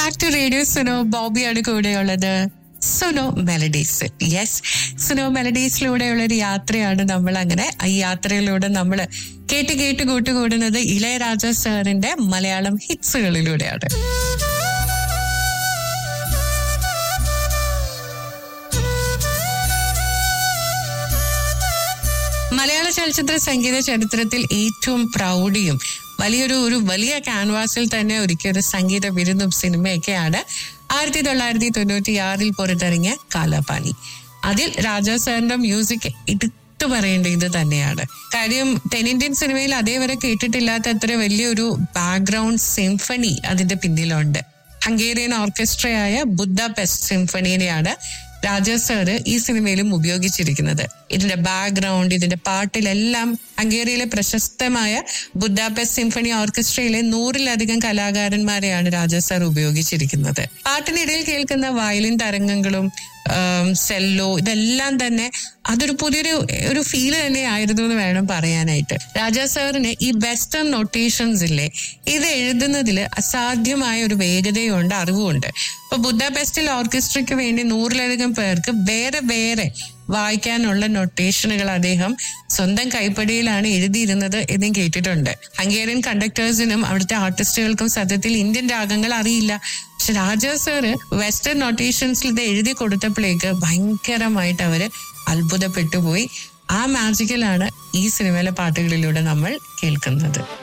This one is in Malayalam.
ബാക്ക് ടു റേഡിയോ സുനോ ബോബിയാണ് കൂടെയുള്ളത് സുനോ മെലഡീസ് യെസ് സുനോ മെലഡീസിലൂടെയുള്ള ഒരു യാത്രയാണ് നമ്മൾ അങ്ങനെ ഈ യാത്രയിലൂടെ നമ്മൾ കേട്ട് കേട്ട് കൂട്ടുകൂടുന്നത് ഇളയരാജ സാറിന്റെ മലയാളം ഹിറ്റ്സുകളിലൂടെയാണ് മലയാള ചലച്ചിത്ര സംഗീത ചരിത്രത്തിൽ ഏറ്റവും പ്രൗഢിയും വലിയൊരു ഒരു വലിയ ക്യാൻവാസിൽ തന്നെ ഒരുക്കിയ ഒരു സംഗീത വിരുന്നും സിനിമയൊക്കെയാണ് ആയിരത്തി തൊള്ളായിരത്തി തൊണ്ണൂറ്റി ആറിൽ പുറത്തിറങ്ങിയ കാലാപാനി അതിൽ രാജാ സാറിന്റെ മ്യൂസിക് എടുത്തു പറയേണ്ട ഇത് തന്നെയാണ് കാര്യം തെന്നിന്ത്യൻ സിനിമയിൽ അതേവരെ കേട്ടിട്ടില്ലാത്ത അത്ര വലിയൊരു ബാക്ക്ഗ്രൗണ്ട് സിംഫണി അതിന്റെ പിന്നിലുണ്ട് ഹംഗേറിയൻ ഓർക്കസ്ട്രയായ ബുദ്ധ പെസ്റ്റ് സിംഫണിനെയാണ് രാജാ സാറ് ഈ സിനിമയിലും ഉപയോഗിച്ചിരിക്കുന്നത് ഇതിന്റെ ബാക്ക്ഗ്രൗണ്ട് ഇതിന്റെ പാട്ടിലെല്ലാം ഹംഗേറിയയിലെ പ്രശസ്തമായ ബുദ്ധാപെസ്റ്റ് സിംഫണി ഓർക്കസ്ട്രയിലെ നൂറിലധികം കലാകാരന്മാരെയാണ് രാജാ സാർ ഉപയോഗിച്ചിരിക്കുന്നത് പാട്ടിനിടയിൽ കേൾക്കുന്ന വയലിൻ തരംഗങ്ങളും സെല്ലോ ഇതെല്ലാം തന്നെ അതൊരു പുതിയൊരു ഒരു ഫീൽ തന്നെ ആയിരുന്നു എന്ന് വേണം പറയാനായിട്ട് രാജാ സാറിന് ഈ വെസ്റ്റേൺ നൊട്ടേഷൻസ് ഇല്ലേ ഇത് എഴുതുന്നതിൽ അസാധ്യമായ ഒരു വേഗതയുണ്ട് അറിവുമുണ്ട് ഇപ്പൊ ബുദ്ധാപെസ്റ്റിൽ ഓർക്കസ്ട്രയ്ക്ക് വേണ്ടി നൂറിലധികം പേർക്ക് വേറെ വേറെ വായിക്കാനുള്ള നൊട്ടേഷനുകൾ അദ്ദേഹം സ്വന്തം കൈപ്പടിയിലാണ് എഴുതിയിരുന്നത് എന്നും കേട്ടിട്ടുണ്ട് ഹംഗേറിയൻ കണ്ടക്ടേഴ്സിനും അവിടുത്തെ ആർട്ടിസ്റ്റുകൾക്കും സത്യത്തിൽ ഇന്ത്യൻ രാഗങ്ങൾ അറിയില്ല പക്ഷെ രാജാ സാറ് വെസ്റ്റേൺ നൊട്ടേഷൻസിൽ ഇത് എഴുതി കൊടുത്തപ്പോഴേക്ക് ഭയങ്കരമായിട്ട് അവര് അത്ഭുതപ്പെട്ടു പോയി ആ മാജിക്കലാണ് ഈ സിനിമയിലെ പാട്ടുകളിലൂടെ നമ്മൾ കേൾക്കുന്നത്